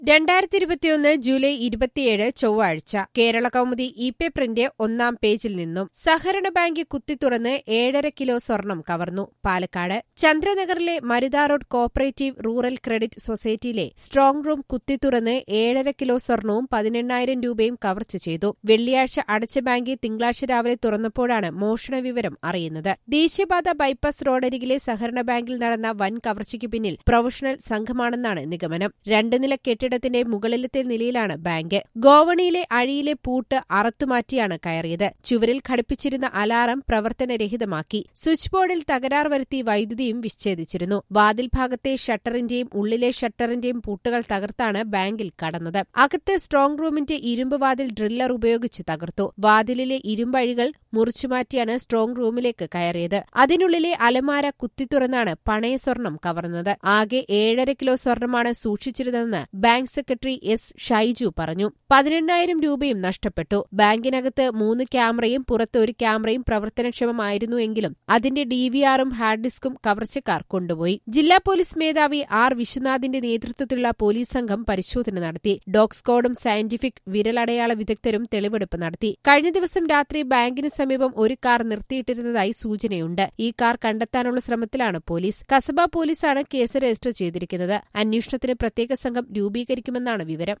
രണ്ടായിരത്തി ഇരുപത്തിയൊന്ന് ജൂലൈ ഇരുപത്തിയേഴ് ചൊവ്വാഴ്ച കേരള കൗമുദി ഇ പേപ്പറിന്റെ ഒന്നാം പേജിൽ നിന്നും സഹകരണ ബാങ്ക് കുത്തിത്തുറന്ന് ഏഴര കിലോ സ്വർണം കവർന്നു പാലക്കാട് ചന്ദ്രനഗറിലെ Marutha road cooperative rural credit സൊസൈറ്റിയിലെ സ്ട്രോങ് റൂം കുത്തിത്തുറന്ന് ഏഴര കിലോ സ്വർണവും പതിനെണ്ണായിരം രൂപയും കവർച്ച ചെയ്തു വെള്ളിയാഴ്ച അടച്ച ബാങ്ക് തിങ്കളാഴ്ച രാവിലെ തുറന്നപ്പോഴാണ് മോഷണ വിവരം അറിയുന്നത് ദേശീയപാത ബൈപ്പാസ് റോഡരികിലെ സഹകരണ ബാങ്കിൽ നടന്ന വൻ കവർച്ചയ്ക്ക് പിന്നിൽ പ്രൊഫഷണൽ സംഘമാണെന്നാണ് നിഗമനം രണ്ട് നില കെട്ടിടത്തിന്റെ മുകളിലത്തെ നിലയിലാണ് ബാങ്ക് ഗോവണിയിലെ അഴിയിലെ പൂട്ട് അറത്തുമാറ്റിയാണ് കയറിയത് ചുവരിൽ ഘടിപ്പിച്ചിരുന്ന അലാറം പ്രവർത്തനരഹിതമാക്കി സ്വിച്ച് ബോർഡിൽ തകരാർ വരുത്തി വൈദ്യുതിയും വിച്ഛേദിച്ചിരുന്നു വാതിൽ ഭാഗത്തെ ഷട്ടറിന്റെയും ഉള്ളിലെ ഷട്ടറിന്റെയും പൂട്ടുകൾ തകർത്താണ് ബാങ്കിൽ കടന്നത് അകത്ത് സ്ട്രോങ് റൂമിന്റെ ഇരുമ്പ് വാതിൽ ഡ്രില്ലർ ഉപയോഗിച്ച് തകർത്തു വാതിലിലെ ഇരുമ്പഴികൾ മുറിച്ചുമാറ്റിയാണ് സ്ട്രോങ് റൂമിലേക്ക് കയറിയത് അതിനുള്ളിലെ അലമാര കുത്തിത്തുറന്നാണ് പണയ സ്വർണം കവർന്നത് ആകെ ഏഴര കിലോ സ്വർണമാണ് സൂക്ഷിച്ചിരുന്നതെന്ന് ബാങ്ക് സെക്രട്ടറി എസ് ഷൈജു പറഞ്ഞു പതിനെണ്ണായിരം രൂപയും നഷ്ടപ്പെട്ടു ബാങ്കിനകത്ത് മൂന്ന് ക്യാമറയും പുറത്ത് ഒരു ക്യാമറയും പ്രവർത്തനക്ഷമമായിരുന്നുവെങ്കിലും അതിന്റെ ഡിവിആറും ഹാർഡ് ഡിസ്കും കവർച്ചക്കാർ കൊണ്ടുപോയി ജില്ലാ പോലീസ് മേധാവി ആർ വിശ്വനാഥിന്റെ നേതൃത്വത്തിലുള്ള പോലീസ് സംഘം പരിശോധന നടത്തി ഡോഗ് സ്ക്വാഡും സയന്റിഫിക് വിരലടയാള വിദഗ്ധരും തെളിവെടുപ്പ് നടത്തി കഴിഞ്ഞ ദിവസം രാത്രി ബാങ്കിന് സമീപം ഒരു കാർ നിർത്തിയിട്ടിരുന്നതായി സൂചനയുണ്ട് ഈ കാർ കണ്ടെത്താനുള്ള ശ്രമത്തിലാണ് പോലീസ് കസബ പോലീസാണ് കേസ് രജിസ്റ്റർ ചെയ്തിരിക്കുന്നത് അന്വേഷണത്തിന് പ്രത്യേക സംഘം രൂപീകരിക്കുമെന്നാണ് വിവരം